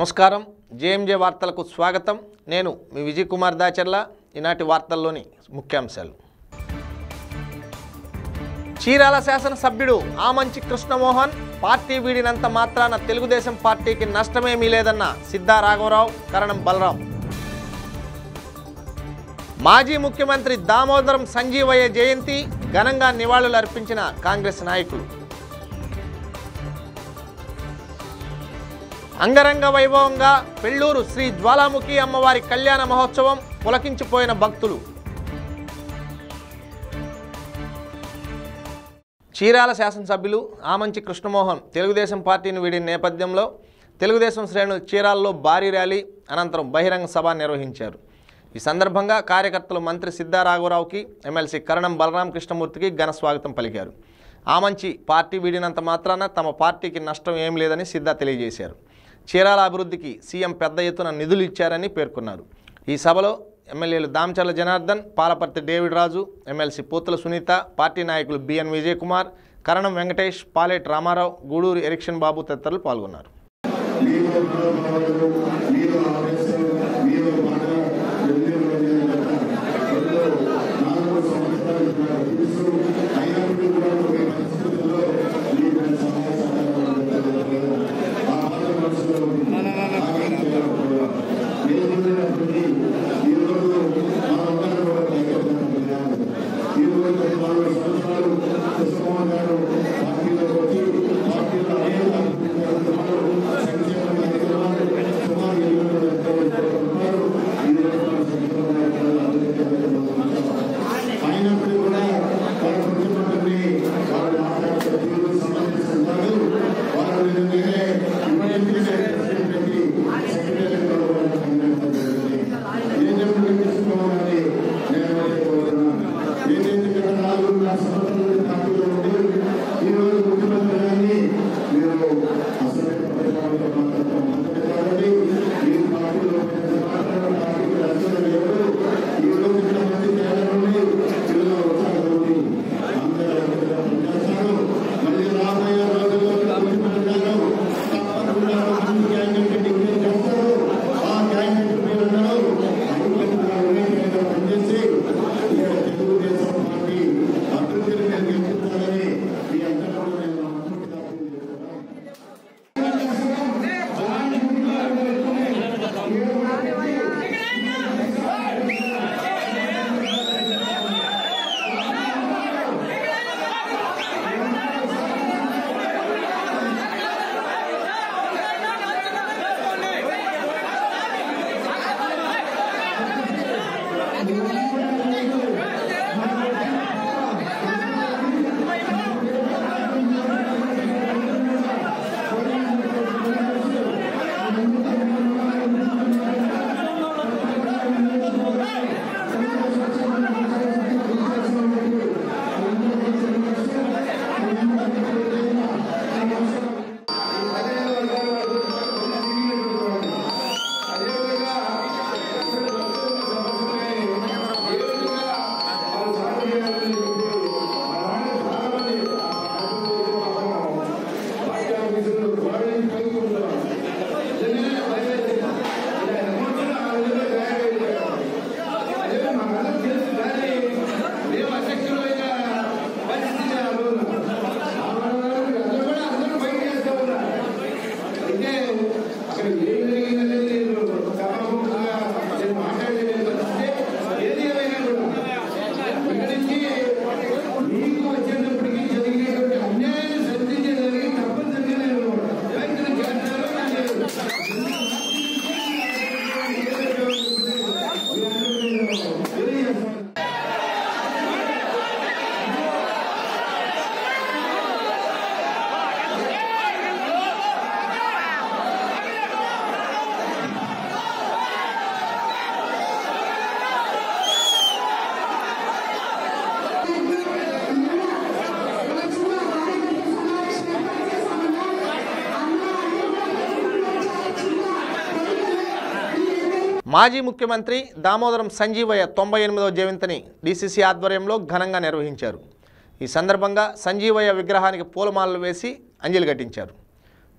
నమస్కారం జేఎంజే వార్తలకు స్వాగతం నేను మీ విజయ్ కుమార్ దాచర్ల ఈనాటి వార్తల్లోని ముఖ్యాంశాలు చీరాల శాసనసభ్యుడు ఆమంచి కృష్ణమోహన్ పార్టీ వీడినంత మాత్రాన తెలుగుదేశం పార్టీకి నష్టమేమీ లేదన్న సిద్ధా రాఘవరావు కరణం బలరాం మాజీ ముఖ్యమంత్రి దామోదరం సంజీవయ్య జయంతి ఘనంగా నివాళులు అర్పించిన కాంగ్రెస్ నాయకులు అంగరంగ వైభవంగా పెళ్ళూరు శ్రీ జ్వాలాముఖి అమ్మవారి కళ్యాణ మహోత్సవం పులకించిపోయిన భక్తులు చీరాల శాసనసభ్యులు ఆమంచి కృష్ణమోహన్ తెలుగుదేశం పార్టీని వీడిన నేపథ్యంలో తెలుగుదేశం శ్రేణులు చీరాల్లో భారీ ర్యాలీ అనంతరం బహిరంగ సభ నిర్వహించారు ఈ సందర్భంగా కార్యకర్తలు మంత్రి సిద్ధా రాఘవరావుకి ఎమ్మెల్సీ కరణం బలరాం కృష్ణమూర్తికి ఘన స్వాగతం పలికారు ఆమంచి పార్టీ వీడినంత మాత్రాన తమ పార్టీకి నష్టం ఏం లేదని సిద్ధా తెలియజేశారు చీరాల అభివృద్ధికి సీఎం పెద్ద ఎత్తున నిధులు ఇచ్చారని పేర్కొన్నారు ఈ సభలో MLAs Damacharla Janardhan Palaparthi David Raju MLC Poothala Sunitha party నాయకులు బిఎన్ విజయ్ కుమార్ కరణం వెంకటేష్ పాలేటి రామారావు గూడూరు ఎరిక్షన్ బాబు తదితరులు పాల్గొన్నారు మీరు మనోభావాలు మీరు ఆవేశం మీరు బాధ నాలుగు సంవత్సరాలు తెలుసు అయినప్పుడు కూడా కొన్ని పరిస్థితుల్లో మీరు సహాయ సహకారాలు ఆ బాధ మనసులో నిలబడినప్పటికీ ఈరోజు మనందరం కూడా ఐక్యతను ఈరోజు నాలుగు సంవత్సరాలు కృష్ణమోహన్ గారు పార్టీలో వచ్చి పార్టీలో అనేక అభివృద్ధి కార్యక్రమాలు సంక్షేమ కార్యక్రమాలు సుమారు ఇరవై వేల కోట్ల రూపాయలు ఈరోజు మన సంక్షేమ కార్యక్రమాలు అభివృద్ధి కార్యక్రమాలు అయినప్పటికీ కూడా వారి ముఖ్యమంత్రిని వారు మాట్లాడే తీరు సమర్థిస్తున్నారు వారు నిజంగానే ఇప్పటికీ పెట్టి సెక్రటరీగా వారు పనిచేస్తున్నారు. ఏజెంట్లు తీసుకోవాలని నేను కోరుతున్నాను ఏదైతే గత నాలుగున్నర సంవత్సరాల పార్టీలో ఉండి ఈరోజు ముఖ్యమంత్రి గారిని మీరు అసలు పరిపాలనతో మాట్లాడుతూ మాట్లాడాలని ఈ పార్టీలో మాట్లాడడం పార్టీకి రచన లేదు ఈ రోజు ఇక్కడ మంది చేయాలని పిల్లలు ఉత్సాహంతో అందరూ పనిచేస్తారు మళ్ళీ రాబోయే రోజుల్లో ముఖ్యమంత్రి గారు తప్పకుండా మంచి క్యాండిడేట్ డిక్లేర్ చేస్తారు ఆ క్యాండిడేట్ మీరందరూ ఐక్యంగా వివేకంగా పనిచేసి ఇక్కడ తెలుగుదేశం పార్టీ అభివృద్ధిని మీరు గెలుపుతారని మీ అందరూ నేను మనస్ఫూర్తిగా తెలియజేస్తున్నాను. మాజీ ముఖ్యమంత్రి దామోదరం సంజీవయ్య తొంభై ఎనిమిదవ జయంతిని డీసీసీ ఆధ్వర్యంలో ఘనంగా నిర్వహించారు ఈ సందర్భంగా సంజీవయ్య విగ్రహానికి పూలమాలలు వేసి అంజలి ఘటించారు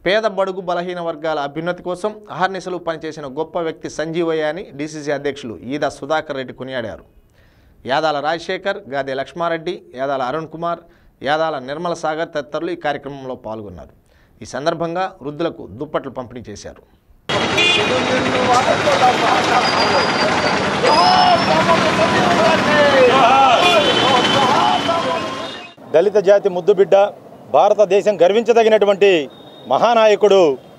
పేద బడుగు బలహీన వర్గాల అభ్యున్నతి కోసం అహర్నిశలు పనిచేసిన గొప్ప వ్యక్తి సంజీవయ్య అని డీసీసీ అధ్యక్షులు ఈదా సుధాకర్ రెడ్డి కొనియాడారు యాదాల రాజశేఖర్ గాదే లక్ష్మారెడ్డి యాదాల అరుణ్ కుమార్ యాదాల నిర్మల సాగర్ తదితరులు ఈ కార్యక్రమంలో పాల్గొన్నారు ఈ సందర్భంగా వృద్ధులకు దుప్పట్లు పంపిణీ చేశారు దళిత జాతి ముద్దుబిడ్డ భారతదేశం గర్వించదగినటువంటి మహానాయకుడు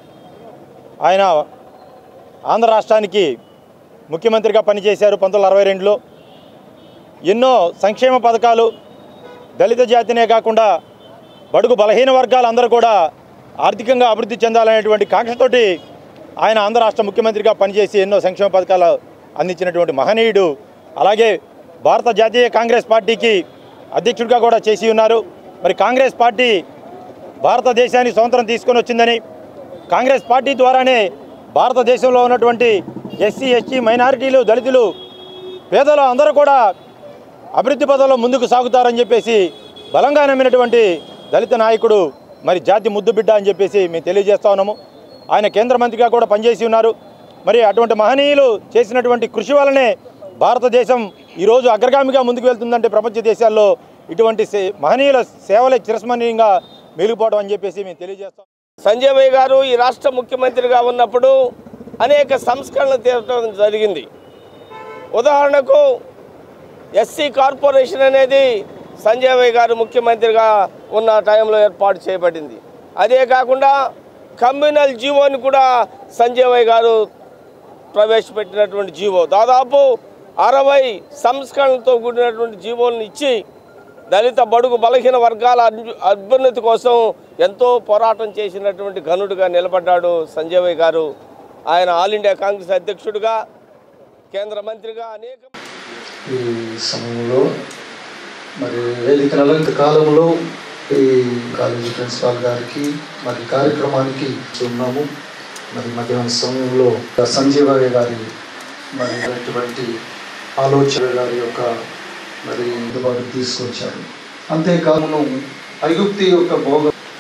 ఆయన ఆంధ్ర రాష్ట్రానికి ముఖ్యమంత్రిగా పనిచేశారు పంతొమ్మిది వందల అరవై రెండులో ఎన్నో సంక్షేమ పథకాలు దళిత జాతినే కాకుండా బడుగు బలహీన వర్గాలందరూ కూడా ఆర్థికంగా అభివృద్ధి చెందాలనేటువంటి కాంక్షతోటి ఆయన ఆంధ్ర రాష్ట్ర ముఖ్యమంత్రిగా పనిచేసి ఎన్నో సంక్షేమ పథకాలు అందించినటువంటి మహనీయుడు అలాగే భారత జాతీయ కాంగ్రెస్ పార్టీకి అధ్యక్షుడిగా కూడా చేసి ఉన్నారు మరి కాంగ్రెస్ పార్టీ భారతదేశాన్ని స్వతంత్రం తీసుకొని వచ్చిందని కాంగ్రెస్ పార్టీ ద్వారానే భారతదేశంలో ఉన్నటువంటి ఎస్సీ ఎస్టీ మైనారిటీలు దళితులు పేదలు అందరూ కూడా అభివృద్ధి పదంలో ముందుకు సాగుతారని చెప్పేసి బలంగా నమ్మినటువంటి దళిత నాయకుడు మరి జాతి ముద్దు బిడ్డ అని చెప్పేసి మేము తెలియజేస్తా ఉన్నాము ఆయన కేంద్ర మంత్రిగా కూడా పనిచేసి ఉన్నారు మరి అటువంటి మహనీయులు చేసినటువంటి కృషి వల్లనే భారతదేశం ఈరోజు అగ్రగామిగా ముందుకు వెళ్తుందంటే ప్రపంచ దేశాల్లో ఇటువంటి సే- మహనీయుల సేవలే చిరస్మరణీయంగా మిగిలిపోవడం అని చెప్పేసి మేము తెలియజేస్తాం సంజయ్ భాయ్ గారు ఈ రాష్ట్ర ముఖ్యమంత్రిగా ఉన్నప్పుడు అనేక సంస్కరణలు తీర్చడం జరిగింది ఉదాహరణకు ఎస్సీ కార్పొరేషన్ అనేది సంజయ్ భాయ్ గారు ముఖ్యమంత్రిగా ఉన్న టైంలో ఏర్పాటు చేయబడింది అదే కాకుండా కమ్యూనల్ జీవోని కూడా సంజయ్ భాయ్ గారు ప్రవేశపెట్టినటువంటి జీవో దాదాపు అరవై సంస్కరణలతో కూడినటువంటి జీవోలను ఇచ్చి దళిత బడుగు బలహీన వర్గాల అభ్యు- అభ్యున్నతి కోసం ఎంతో పోరాటం చేసినటువంటి ఘనుడుగా నిలబడ్డాడు సంజయ్ గారు ఆయన ఆల్ ఇండియా కాంగ్రెస్ అధ్యక్షుడిగా కేంద్ర మంత్రిగా అనేక ఈ సమయంలో మరి వేదిక అలంక కాలంలో ఈ కాలేజీ ప్రిన్సిపాల్ గారికి మరి కార్యక్రమానికి ఉన్నాము మరి మధ్యాహ్నం సమయంలో సంజీవయ్య గారి మరి అటువంటి ఆలోచన గారి యొక్క మరి అందుబాటు తీసుకొచ్చారు అంతేకాదు ఐగుప్తి యొక్క భోగ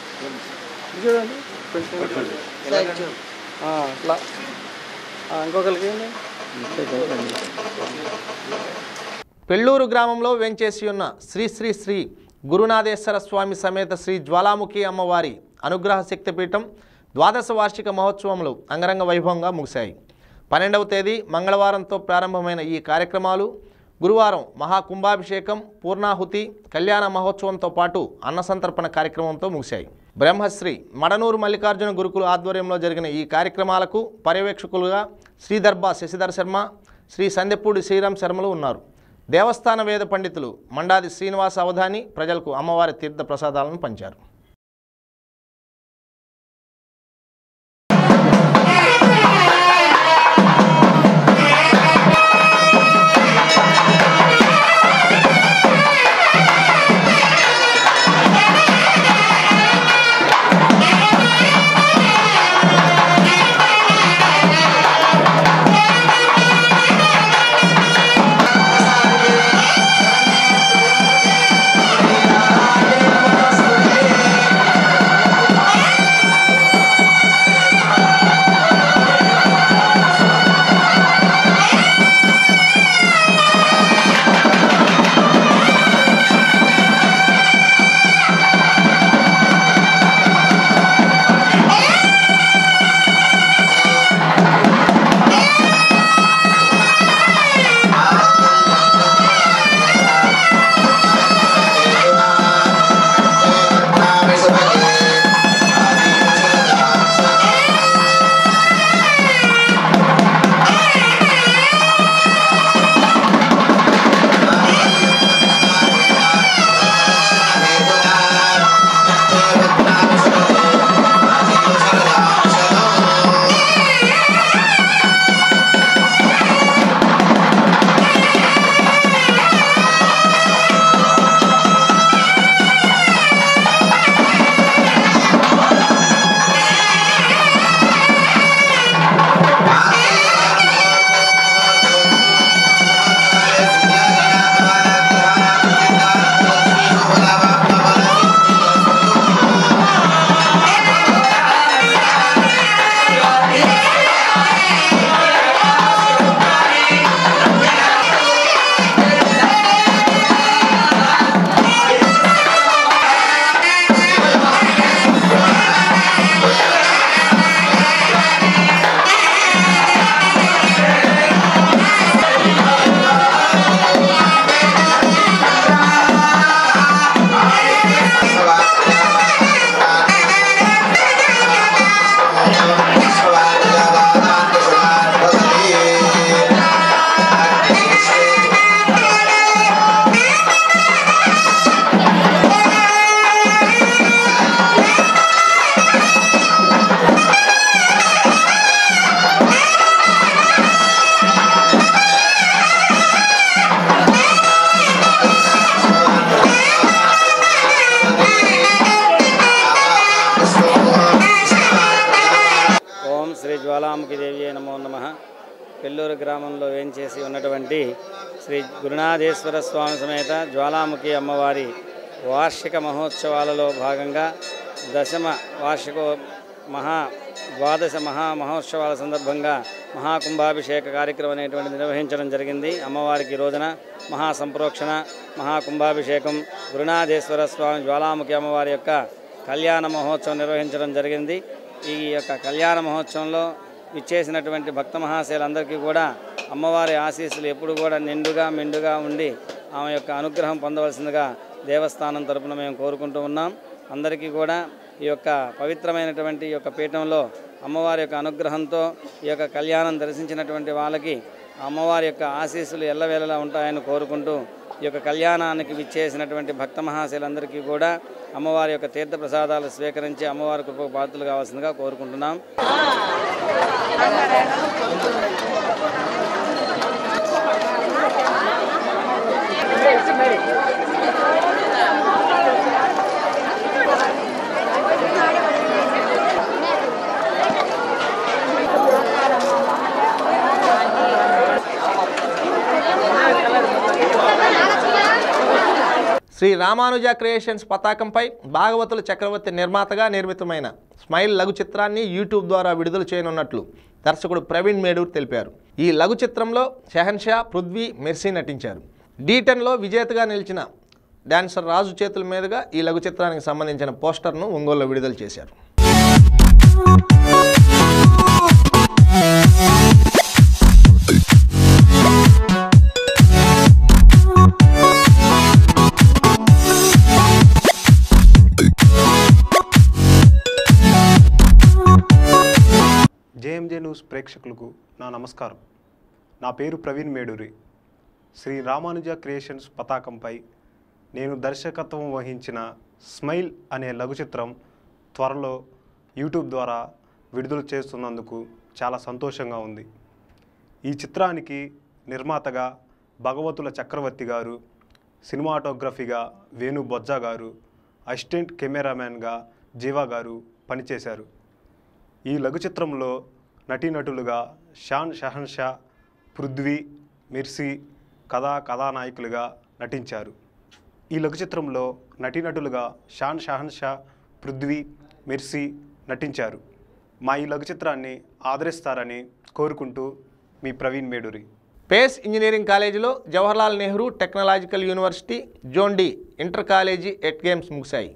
పెళ్ళూరు గ్రామంలో వెంచేసి ఉన్న శ్రీ శ్రీ శ్రీ గురునాథేశ్వర స్వామి సమేత శ్రీ జ్వాలాముఖి అమ్మవారి అనుగ్రహ శక్తిపీఠం ద్వాదశ వార్షిక మహోత్సవములు అంగరంగ వైభవంగా ముగిశాయి పన్నెండవ తేదీ మంగళవారంతో ప్రారంభమైన ఈ కార్యక్రమాలు గురువారం మహాకుంభాభిషేకం పూర్ణాహుతి కళ్యాణ మహోత్సవంతో పాటు అన్నసంతర్పణ కార్యక్రమంతో ముగిశాయి బ్రహ్మశ్రీ మడనూరు మల్లికార్జున గురుకుల ఆధ్వర్యంలో జరిగిన ఈ కార్యక్రమాలకు పర్యవేక్షకులుగా శ్రీదర్భా శశిధర్ శర్మ శ్రీ సందెపూడి శ్రీరామ్ శర్మలు ఉన్నారు దేవస్థాన వేద పండితులు మండాది శ్రీనివాస అవధాని ప్రజలకు అమ్మవారి తీర్థ ప్రసాదాలను పంచారు Thank జ్వాలాముఖి దేవి నమో నమ పెళ్ళూరు గ్రామంలో వేంచేసి ఉన్నటువంటి శ్రీ గురునాథేశ్వర స్వామి సమేత జ్వాలాముఖి అమ్మవారి వార్షిక మహోత్సవాలలో భాగంగా దశమ వార్షిక మహా ద్వాదశ మహా మహోత్సవాల సందర్భంగా మహాకుంభాభిషేక కార్యక్రమం అనేటువంటిది నిర్వహించడం జరిగింది అమ్మవారికి ఈ రోజున మహా సంప్రోక్షణ మహాకుంభాభిషేకం గురునాథేశ్వర స్వామి జ్వాలాముఖి అమ్మవారి యొక్క కళ్యాణ మహోత్సవం నిర్వహించడం జరిగింది ఈ యొక్క కళ్యాణ మహోత్సవంలో ఇచ్చేసినటువంటి భక్త మహాశయులందరికీ కూడా అమ్మవారి ఆశీస్సులు ఎప్పుడు కూడా నిండుగా మెండుగా ఉండి ఆమె యొక్క అనుగ్రహం పొందవలసిందిగా దేవస్థానం తరపున మేము కోరుకుంటూ ఉన్నాం అందరికీ కూడా ఈ యొక్క పవిత్రమైనటువంటి ఈ యొక్క పీఠంలో అమ్మవారి యొక్క అనుగ్రహంతో ఈ యొక్క కళ్యాణం దర్శించినటువంటి వాళ్ళకి అమ్మవారి యొక్క ఆశీస్సులు ఎల్లవేళలా ఉంటాయని కోరుకుంటూ ఈ యొక్క కళ్యాణానికి విచ్చేసినటువంటి భక్త మహాశయులందరికీ కూడా అమ్మవారి యొక్క తీర్థ ప్రసాదాలు స్వీకరించి అమ్మవారి కృపకు పాత్రలు కావాల్సిందిగా కోరుకుంటున్నాం శ్రీ రామానుజ క్రియేషన్స్ పతాకంపై భాగవతుల చక్రవర్తి నిర్మాతగా నిర్మితమైన స్మైల్ లఘు చిత్రాన్ని యూట్యూబ్ ద్వారా విడుదల చేయనున్నట్లు దర్శకుడు ప్రవీణ్ మేడూర్ తెలిపారు ఈ లఘు చిత్రంలో షెహన్షా పృథ్వీ మెర్సీ నటించారు డీ టెన్లో విజేతగా నిలిచిన డాన్సర్ రాజు చేతుల మీదుగా ఈ లఘు చిత్రానికి సంబంధించిన పోస్టర్ను ఒంగోలులో విడుదల చేశారు జేఎంజే న్యూస్ ప్రేక్షకులకు నా నమస్కారం నా పేరు ప్రవీణ్ మేడూరి శ్రీ రామానుజ క్రియేషన్స్ పతాకంపై నేను దర్శకత్వం వహించిన స్మైల్ అనే లఘు చిత్రం త్వరలో యూట్యూబ్ ద్వారా విడుదల చేస్తున్నందుకు చాలా సంతోషంగా ఉంది ఈ చిత్రానికి నిర్మాతగా భగవతుల చక్రవర్తి గారు సినిమాటోగ్రఫీగా వేణు బొజ్జా గారు అసిస్టెంట్ కెమెరామ్యాన్గా జీవా గారు పనిచేశారు ఈ లఘు చిత్రంలో నటీనటులుగా షాన్ షహన్షా పృథ్వీ మిర్సీ కథా కథానాయకులుగా నటించారు ఈ లఘు చిత్రంలో నటీనటులుగా షాన్ షహన్షా పృథ్వీ మిర్సీ నటించారు మా ఈ లఘు చిత్రాన్ని ఆదరిస్తారని కోరుకుంటూ మీ ప్రవీణ్ మేడూరి పేస్ ఇంజనీరింగ్ కాలేజీలో Jawaharlal Nehru technological university zone D inter college at games ముగిశాయి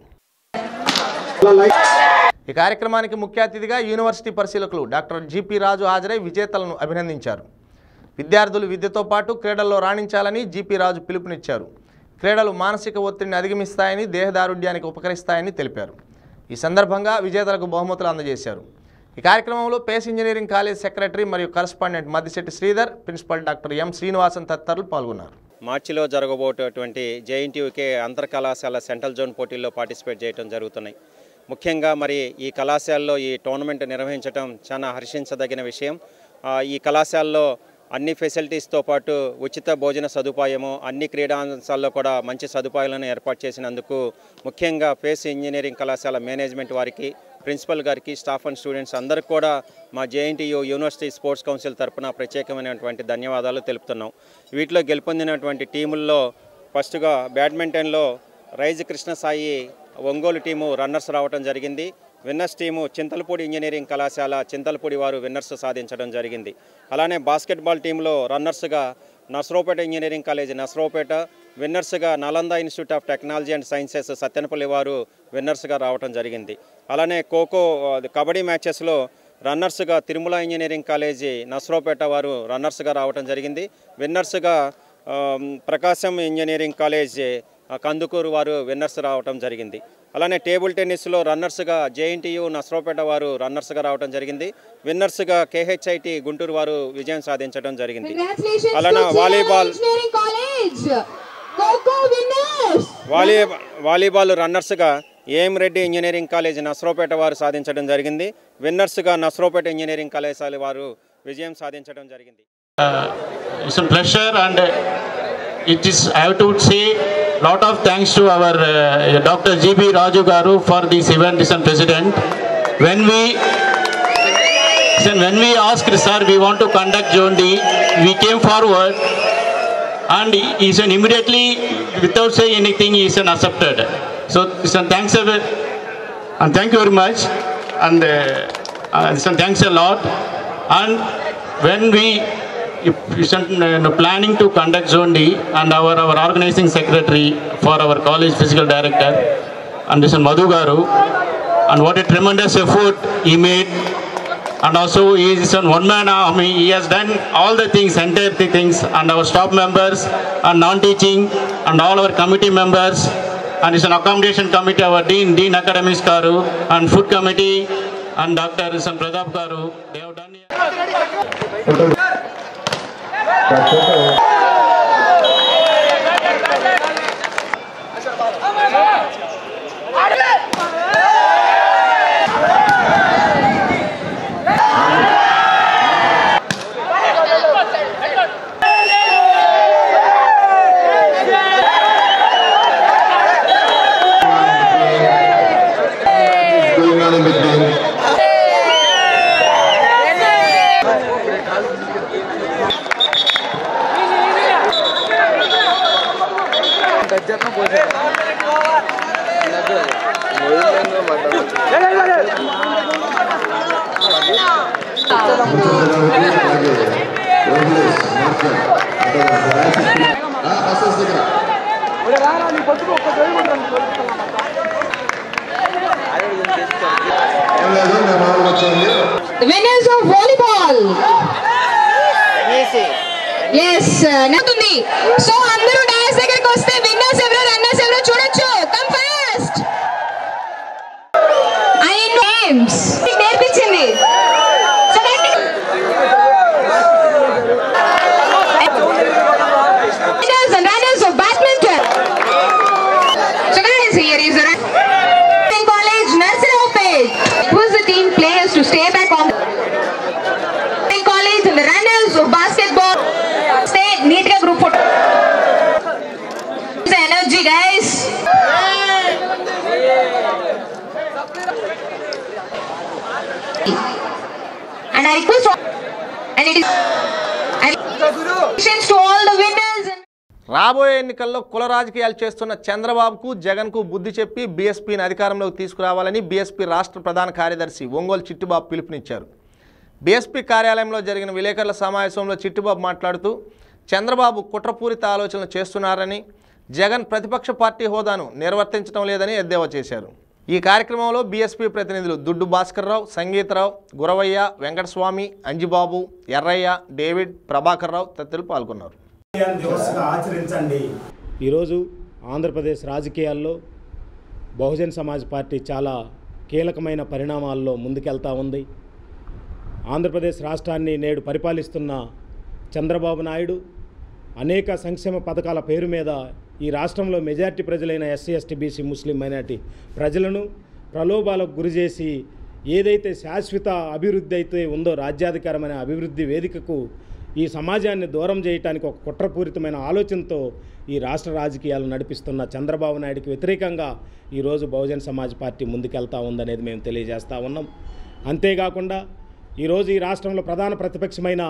ఈ కార్యక్రమానికి ముఖ్య అతిథిగా యూనివర్సిటీ పరిశీలకులు డాక్టర్ జిపి రాజు హాజరై విజేతలను అభినందించారు విద్యార్థులు విద్యతో పాటు క్రీడల్లో రాణించాలని జిపి రాజు పిలుపునిచ్చారు క్రీడలు మానసిక ఒత్తిడిని అధిగమిస్తాయని దేహదారుఢ్యానికి ఉపకరిస్తాయని తెలిపారు ఈ సందర్భంగా విజేతలకు బహుమతులు అందజేశారు ఈ కార్యక్రమంలో పేస్ ఇంజనీరింగ్ కాలేజ్ సెక్రటరీ మరియు correspondent Maddisetti Sridhar principal doctor M Srinivasan తదితరులు పాల్గొన్నారు మార్చిలో జరగబోయేటువంటి జేఎన్టీయూకే అంతర్ కళాశాల సెంట్రల్ జోన్ పోటీల్లో పార్టిసిపేట్ చేయడం జరుగుతున్నాయి ముఖ్యంగా మరి ఈ కళాశాలలో ఈ టోర్నమెంట్ నిర్వహించడం చాలా హర్షించదగిన విషయం ఆ, ఈ కళాశాలలో అన్ని ఫెసిలిటీస్తో పాటు ఉచిత భోజన సదుపాయము అన్ని క్రీడాంశాల్లో కూడా మంచి సదుపాయాలను ఏర్పాటు చేసినందుకు ముఖ్యంగా ఫేస్ ఇంజనీరింగ్ కళాశాల మేనేజ్మెంట్ వారికి ప్రిన్సిపల్ గారికి స్టాఫ్ అండ్ స్టూడెంట్స్ అందరికీ కూడా మా జేఎన్టీయూ యూనివర్సిటీ స్పోర్ట్స్ కౌన్సిల్ తరపున ప్రత్యేకమైనటువంటి ధన్యవాదాలు తెలుపుతున్నాం వీటిలో గెలుపొందినటువంటి టీముల్లో ఫస్ట్గా బ్యాడ్మింటన్లో Rise Krishnasai Ongole team runners రావడం జరిగింది విన్నర్స్ టీము చింతలపూడి ఇంజనీరింగ్ కళాశాల చింతలపూడి వారు విన్నర్స్ సాధించడం జరిగింది అలానే బాస్కెట్బాల్ టీంలో రన్నర్స్గా నసరోపేట ఇంజనీరింగ్ కాలేజ్ నసరోపేట విన్నర్స్గా Nalanda institute of technology and sciences Sattenapalli వారు విన్నర్స్గా రావడం జరిగింది అలానే ఖోఖో అది కబడ్డీ మ్యాచెస్లో రన్నర్స్గా తిరుమల ఇంజనీరింగ్ కాలేజీ నసరోపేట వారు రన్నర్స్గా రావడం జరిగింది విన్నర్స్గా ఆమ్, ప్రకాశం ఇంజనీరింగ్ కాలేజ్ ఆ, కందుకూరు వారు విన్నర్స్ రావడం జరిగింది అలానే టేబుల్ టెన్నిస్లో రన్నర్స్గా జేఎన్టీయు నసరోపేట వారు రన్నర్స్గా రావడం జరిగింది విన్నర్స్గా కేహెచ్ఐటి గుంటూరు వారు విజయం సాధించడం జరిగింది Congratulations అలానే to volleyball Engineering College. Coco winners. Volley volleyball రన్నర్స్గా A M Reddy engineering college Narasaraopet వారు సాధించడం జరిగింది విన్నర్స్గా నసరోపేట ఇంజనీరింగ్ కళాశాల వారు విజయం సాధించడం జరిగింది it's a pleasure and uh, it is I have to say lot of thanks to our uh, Dr. G.B. Raju Garu for this event as president. When we So when we asked, sir, we want to conduct Zone D, we came forward and he said immediately, without saying anything, he said accepted. So, so thanks a bit, and thank you very much, and uh, uh, so thanks a lot. And when we if we sent, uh, planning to conduct Zone D, and our, our organizing secretary for our college physical director, and Mr. Madhu Garu, and what a tremendous effort he made and also he is a one-man army. He has done all the things, entire the things, and our staff members, and non-teaching, and all our committee members, and it's an accommodation committee, our dean, Dean Academics Karu, and food committee, and Dr. Isan Pradap Karu. They have done. going on in between. ఏం లేదు నేను మామూలుగా వచ్చేయండి The winners of volleyball. ఎస్ నవ్వుతుంది so అందరూ dance దగ్గరికి వస్తే విన్నర్స్ ఎవరో రన్నర్స్ ఎవరో చూడొచ్చు కమ్ ఫాస్ట్ ఐ నేమ్స్ నేర్పించింది So that- Winners and runners of badminton. So guys, here is the run- college Narsarapet. Who's the team players to stay back on the college and the runners of basketball stay neat ga group photo. It's energy guys. And I request all- and it is and congratulations to all the winners and రాబోయే ఎన్నికల్లో కుల రాజకీయాలు చేస్తున్న చంద్రబాబుకు జగన్కు బుద్ధి చెప్పి బీఎస్పీని అధికారంలోకి తీసుకురావాలని బీఎస్పీ రాష్ట్ర ప్రధాన కార్యదర్శి ఒంగోలు చిట్టుబాబు పిలుపునిచ్చారు బీఎస్పీ కార్యాలయంలో జరిగిన విలేకరుల సమావేశంలో చిట్టుబాబు మాట్లాడుతూ చంద్రబాబు కుట్రపూరిత ఆలోచనలు చేస్తున్నారని జగన్ ప్రతిపక్ష పార్టీ హోదాను నిర్వర్తించడం లేదని ఎద్దేవా చేశారు ఈ కార్యక్రమంలో బీఎస్పీ ప్రతినిధులు దుడ్డు భాస్కర్రావు సంగీతరావు గురవయ్య వెంకటస్వామి అంజిబాబు ఎర్రయ్య డేవిడ్ ప్రభాకర్ రావు తదితరులు పాల్గొన్నారు దివస్గా ఆచరించండి ఈరోజు ఆంధ్రప్రదేశ్ రాజకీయాల్లో బహుజన్ సమాజ్ పార్టీ చాలా కీలకమైన పరిణామాల్లో ముందుకెళ్తా ఉంది ఆంధ్రప్రదేశ్ రాష్ట్రాన్ని నేడు పరిపాలిస్తున్న చంద్రబాబు నాయుడు అనేక సంక్షేమ పథకాల పేరు మీద ఈ రాష్ట్రంలో మెజార్టీ ప్రజలైన SC ST BC Muslim minority ప్రజలను ప్రలోభాలకు గురి చేసి ఏదైతే శాశ్వత అభివృద్ధి అయితే ఉందో రాజ్యాధికారమైన అభివృద్ధి వేదికకు ఈ సమాజాన్ని దూరం చేయడానికి ఒక కుట్రపూరితమైన ఆలోచనతో ఈ రాష్ట్ర రాజకీయాలు నడిపిస్తున్న చంద్రబాబు నాయుడికి వ్యతిరేకంగా ఈరోజు బహుజన్ సమాజ్ పార్టీ ముందుకెళ్తా ఉందనేది మేము తెలియజేస్తూ ఉన్నాం అంతేకాకుండా ఈరోజు ఈ రాష్ట్రంలో ప్రధాన ప్రతిపక్షమైన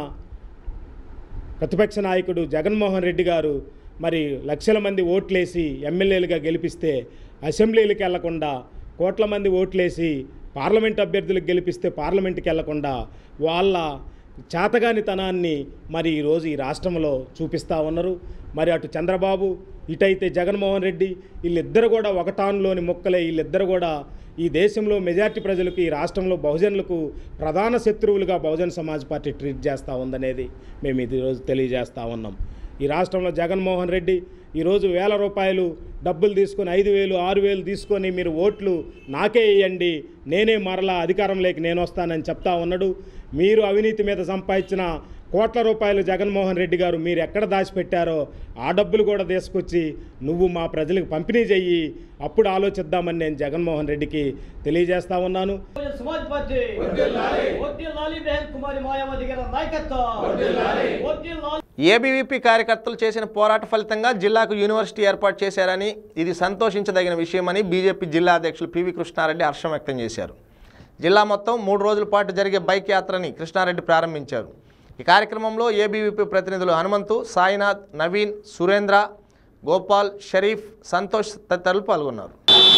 ప్రతిపక్ష నాయకుడు జగన్మోహన్ రెడ్డి గారు మరి లక్షల మంది ఓట్లేసి ఎమ్మెల్యేలుగా గెలిపిస్తే అసెంబ్లీలకు వెళ్లకుండా కోట్ల మంది ఓట్లేసి పార్లమెంట్ అభ్యర్థులకు గెలిపిస్తే పార్లమెంట్కి వెళ్లకుండా వాళ్ళ చేతగానితనాన్ని మరి ఈరోజు ఈ రాష్ట్రంలో చూపిస్తూ ఉన్నారు మరి అటు చంద్రబాబు ఇటైతే జగన్మోహన్ రెడ్డి వీళ్ళిద్దరు కూడా ఒకటాన్లోని మొక్కలే వీళ్ళిద్దరు కూడా ఈ దేశంలో మెజార్టీ ప్రజలకు ఈ రాష్ట్రంలో బహుజనులకు ప్రధాన శత్రువులుగా బహుజన్ సమాజ్ పార్టీ ట్రీట్ చేస్తూ ఉందనేది మేము ఇది ఈరోజు తెలియజేస్తూ ఉన్నాం ఈ రాష్ట్రంలో జగన్మోహన్ రెడ్డి ఈరోజు వేల రూపాయలు డబ్బులు తీసుకొని ఐదు వేలు ఆరు వేలు తీసుకొని మీరు ఓట్లు నాకే వేయండి నేనే మరలా అధికారంలోకి నేను వస్తానని చెప్తా ఉన్నాడు మీరు అవినీతి మీద సంపాదించిన కోట్ల రూపాయలు జగన్మోహన్ రెడ్డి గారు మీరు ఎక్కడ దాచిపెట్టారో ఆ డబ్బులు కూడా తీసుకొచ్చి నువ్వు మా ప్రజలకు పంపిణీ చెయ్యి అప్పుడు ఆలోచిద్దామని నేను జగన్మోహన్ రెడ్డికి తెలియజేస్తా ఉన్నాను సమాజ్ పార్టీ వడ్డీలాలి బెహన్ కుమారి మాయావతి గారి నాయకత్వం వడ్డీలాలి ఏబీవీపీ కార్యకర్తలు చేసిన పోరాట ఫలితంగా జిల్లాకు యూనివర్సిటీ ఏర్పాటు చేశారని ఇది సంతోషించదగిన విషయమని బీజేపీ జిల్లా అధ్యక్షులు పివి కృష్ణారెడ్డి హర్షం వ్యక్తం చేశారు జిల్లా మొత్తం మూడు రోజుల పాటు జరిగే బైక్ యాత్రని కృష్ణారెడ్డి ప్రారంభించారు ఈ కార్యక్రమంలో ఏబీవీపీ ప్రతినిధులు హనుమంతు సాయినాథ్ నవీన్ సురేంద్ర గోపాల్ షరీఫ్ సంతోష్ తదితరులు పాల్గొన్నారు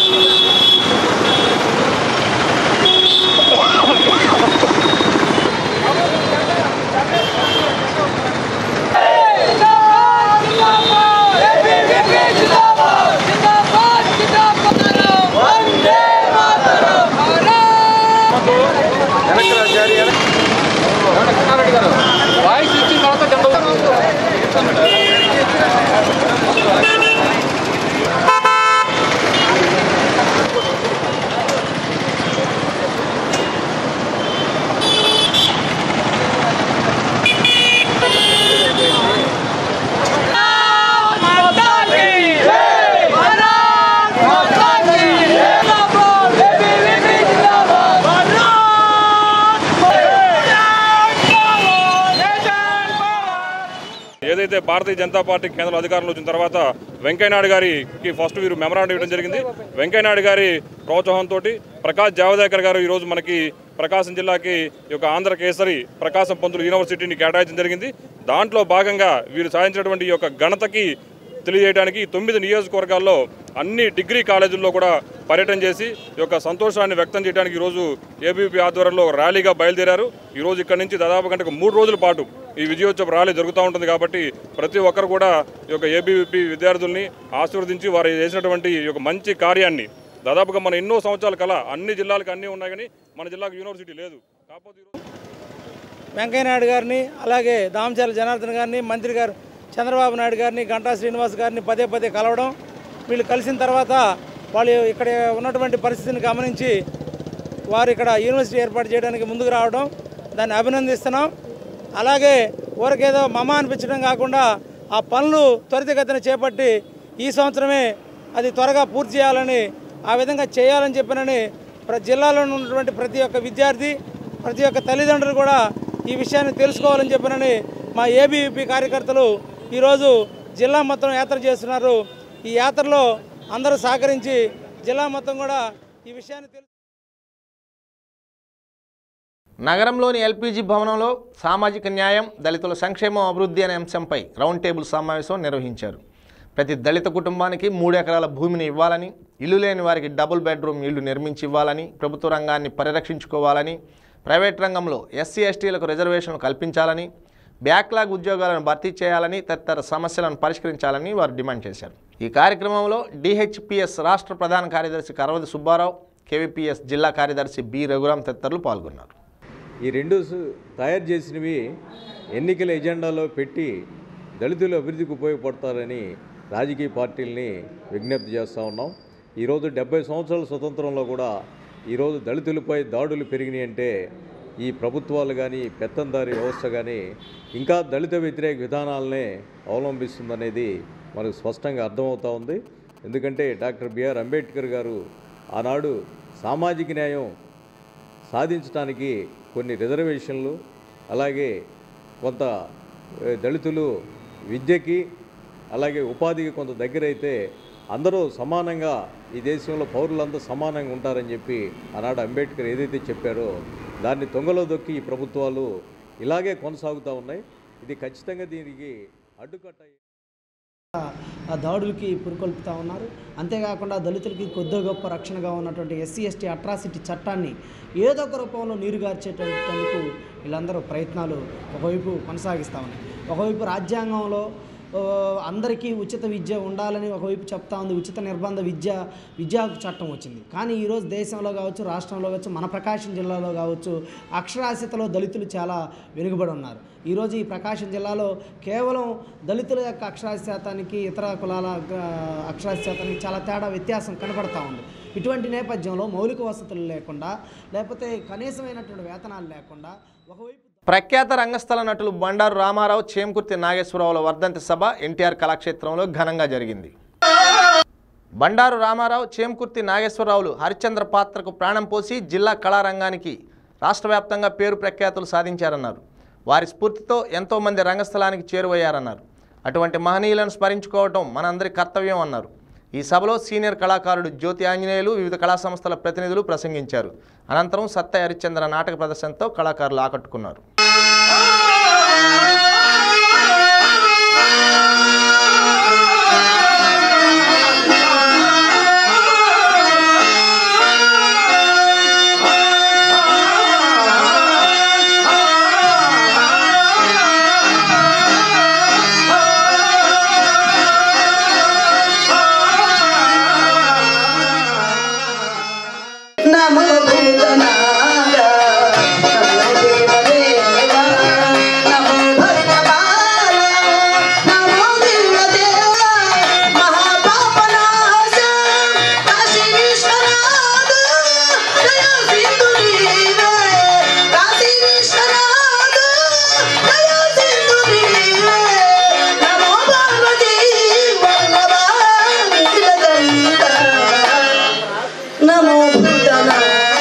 ఏదైతే భారతీయ జనతా పార్టీ కేంద్రంలో అధికారంలో వచ్చిన తర్వాత వెంకయ్యనాయుడు గారికి ఫస్ట్ వీరు మెమరాండం ఇవ్వడం జరిగింది వెంకయ్యనాయుడు గారి ప్రోత్సాహంతో ప్రకాష్ జావదేకర్ గారు ఈరోజు మనకి ప్రకాశం జిల్లాకి ఈ యొక్క ఆంధ్ర కేసరి ప్రకాశం పంతులు యూనివర్సిటీని కేటాయించడం జరిగింది దాంట్లో భాగంగా వీరు సాధించినటువంటి ఈ యొక్క ఘనతకి తెలియజేయడానికి ఈ తొమ్మిది నియోజకవర్గాల్లో అన్ని డిగ్రీ కాలేజీల్లో కూడా పర్యటన చేసి ఈ యొక్క సంతోషాన్ని వ్యక్తం చేయడానికి ఈరోజు ఏబీపీ ఆధ్వర్యంలో ఒక ర్యాలీగా బయలుదేరారు ఈరోజు ఇక్కడ నుంచి దాదాపు గంటకు మూడు రోజుల పాటు ఈ విజయోత్సవ ర్యాలీ జరుగుతూ ఉంటుంది కాబట్టి ప్రతి ఒక్కరు కూడా ఈ యొక్క ఏబీవీపీ విద్యార్థుల్ని ఆశీర్వదించి వారు చేసినటువంటి ఈ యొక్క మంచి కార్యాన్ని దాదాపుగా మన ఎన్నో సంవత్సరాల కల అన్ని జిల్లాలకు అన్నీ ఉన్నాయి కానీ మన జిల్లాకు యూనివర్సిటీ లేదు కాకపోతే వెంకయ్యనాయుడు గారిని అలాగే దామచర్ల జనార్దన్ గారిని మంత్రి గారు చంద్రబాబు నాయుడు గారిని గంటా శ్రీనివాస్ గారిని పదే పదే కలవడం వీళ్ళు కలిసిన తర్వాత వాళ్ళు ఇక్కడ ఉన్నటువంటి పరిస్థితిని గమనించి వారు ఇక్కడ యూనివర్సిటీ ఏర్పాటు చేయడానికి ముందుకు రావడం దాన్ని అభినందిస్తున్నాం అలాగే ఊరికేదో మమ అనిపించడం కాకుండా ఆ పనులు త్వరితగతిన చేపట్టి ఈ సంవత్సరమే అది త్వరగా పూర్తి చేయాలని ఆ విధంగా చేయాలని చెప్పినని ప్ర జిల్లాలో ఉన్నటువంటి ప్రతి ఒక్క విద్యార్థి ప్రతి ఒక్క తల్లిదండ్రులు కూడా ఈ విషయాన్ని తెలుసుకోవాలని చెప్పినని మా ఏబీవీపీ కార్యకర్తలు ఈరోజు జిల్లా మొత్తం యాత్ర చేస్తున్నారు ఈ యాత్రలో అందరూ సహకరించి జిల్లా మొత్తం కూడా ఈ విషయాన్ని తెలు నగరంలోని ఎల్పీజీ భవనంలో సామాజిక న్యాయం దళితుల సంక్షేమం అభివృద్ధి అనే అంశంపై రౌండ్ టేబుల్ సమావేశం నిర్వహించారు ప్రతి దళిత కుటుంబానికి మూడు ఎకరాల భూమిని ఇవ్వాలని ఇల్లు లేని వారికి డబుల్ బెడ్రూమ్ ఇల్లు నిర్మించి ఇవ్వాలని ప్రభుత్వ రంగాన్ని పరిరక్షించుకోవాలని ప్రైవేట్ రంగంలో ఎస్సీ ఎస్టీలకు రిజర్వేషన్లు కల్పించాలని బ్యాక్లాగ్ ఉద్యోగాలను భర్తీ చేయాలని తదితర సమస్యలను పరిష్కరించాలని వారు డిమాండ్ చేశారు ఈ కార్యక్రమంలో డిహెచ్పిఎస్ రాష్ట్ర ప్రధాన కార్యదర్శి కరవది సుబ్బారావు కేవీపీఎస్ జిల్లా కార్యదర్శి బి రఘురాం తదితరులు పాల్గొన్నారు ఈ రెండు సు- తయారు చేసినవి ఎన్నికల ఎజెండాలో పెట్టి దళితుల అభివృద్ధికి ఉపయోగపడతారని రాజకీయ పార్టీలని విజ్ఞప్తి చేస్తూ ఉన్నాం ఈరోజు డెబ్బై సంవత్సరాల స్వతంత్రంలో కూడా ఈరోజు దళితులపై దాడులు పెరిగినాయి అంటే ఈ ప్రభుత్వాలు కానీ పెత్తందారి వ్యవస్థ కానీ ఇంకా దళిత వ్యతిరేక విధానాలనే అవలంబిస్తుందనేది మనకు స్పష్టంగా అర్థమవుతూ ఉంది ఎందుకంటే డాక్టర్ బిఆర్ అంబేద్కర్ గారు ఆనాడు సామాజిక న్యాయం సాధించడానికి కొన్ని రిజర్వేషన్లు అలాగే కొంత ఏ, దళితులు విద్యకి అలాగే ఉపాధికి కొంత దగ్గరైతే అందరూ సమానంగా ఈ దేశంలో పౌరులందరూ సమానంగా ఉంటారని చెప్పి ఆనాడు అంబేద్కర్ ఏదైతే చెప్పారో దాన్ని తొంగలో దొక్కి ఈ ప్రభుత్వాలు ఇలాగే కొనసాగుతూ ఉన్నాయి ఇది ఖచ్చితంగా దీనికి అడ్డుకట్ట ఆ దాడులకి పురుకొల్పుతా ఉన్నారు అంతేకాకుండా దళితులకి కొద్ది గొప్ప రక్షణగా ఉన్నటువంటి ఎస్సీ ఎస్టీ అట్రాసిటీ చట్టాన్ని ఏదో ఒక రూపంలో నీరుగార్చేటందుకు వీళ్ళందరూ ప్రయత్నాలు ఒకవైపు కొనసాగిస్తూ ఉన్నాయి ఒకవైపు రాజ్యాంగంలో ఆ, అందరికీ ఉచిత విద్య ఉండాలని ఒకవైపు చెప్తా ఉంది ఉచిత నిర్బంధ విద్య విద్యా చట్టం వచ్చింది కానీ ఈరోజు దేశంలో కావచ్చు రాష్ట్రంలో కావచ్చు మన ప్రకాశం జిల్లాలో కావచ్చు అక్షరాస్యతలో దళితులు చాలా వెనుకబడి ఉన్నారు ఈరోజు ఈ ప్రకాశం జిల్లాలో కేవలం దళితుల యొక్క అక్షరాస్యతానికి ఇతర కులాల ఆ, అక్షరాస్యతానికి చాలా తేడా వ్యత్యాసం కనపడతా ఉంది ఇటువంటి నేపథ్యంలో మౌలిక వసతులు లేకుండా లేకపోతే కనీసమైనటువంటి వేతనాలు లేకుండా ఒకవైపు ప్రఖ్యాత రంగస్థల నటులు బండారు రామారావు చేమకుర్తి నాగేశ్వరరావుల వర్ధంతి సభ ఎన్టీఆర్ కళాక్షేత్రంలో ఘనంగా జరిగింది బండారు రామారావు చేమకుర్తి నాగేశ్వరరావులు హరిశ్చంద్ర పాత్రకు ప్రాణం పోసి జిల్లా కళారంగానికి రాష్ట్ర వ్యాప్తంగా పేరు ప్రఖ్యాతులు సాధించారన్నారు వారి స్ఫూర్తితో ఎంతోమంది రంగస్థలానికి చేరువయ్యారన్నారు అటువంటి మహనీయులను స్మరించుకోవటం మనందరి కర్తవ్యం అన్నారు ఈ సభలో సీనియర్ కళాకారుడు జ్యోతి ఆంజనేయులు వివిధ కళా సంస్థల ప్రతినిధులు ప్రసంగించారు అనంతరం సత్య హరిశ్చంద్ర నాటక ప్రదర్శనతో కళాకారులు ఆకట్టుకున్నారు నమో భూతనాద నమో దేవదేవ నమో భక్తబాల నమో దివ్యదేవ మహాపాపనాశ కాశీ విశ్వనాథ దయా సింధు నీవే కాశీ విశ్వనాథ దయా సింధు నీవే నమో పార్వతీ వల్లభ నీలకంఠ నమో భూతనాథ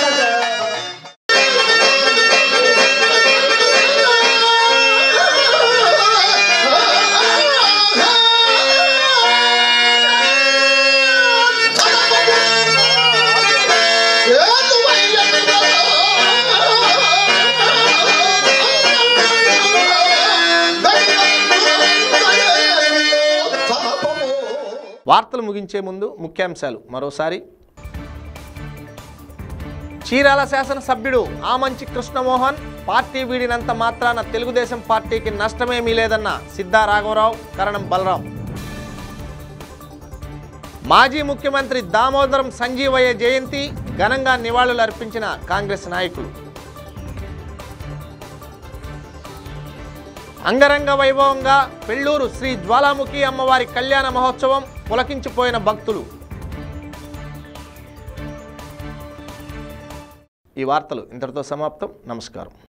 వార్తలు ముగించే ముందు ముఖ్యాంశాలు మరోసారి చీరాల శాసనసభ్యుడు ఆమంచి కృష్ణమోహన్ పార్టీ వీడినంత మాత్రాన తెలుగుదేశం పార్టీకి నష్టమేమీ లేదన్న సిద్ధా రాఘవరావు కరణం బలరాం మాజీ ముఖ్యమంత్రి దామోదరం సంజీవయ్య జయంతి ఘనంగా నివాళులు అర్పించిన కాంగ్రెస్ నాయకులు అంగరంగ వైభవంగా పెళ్ళూరు శ్రీ జ్వాలాముఖి అమ్మవారి కళ్యాణ మహోత్సవం పులకించిపోయిన భక్తులు ఈ వార్తలు ఇంతటితో సమాప్తం నమస్కారం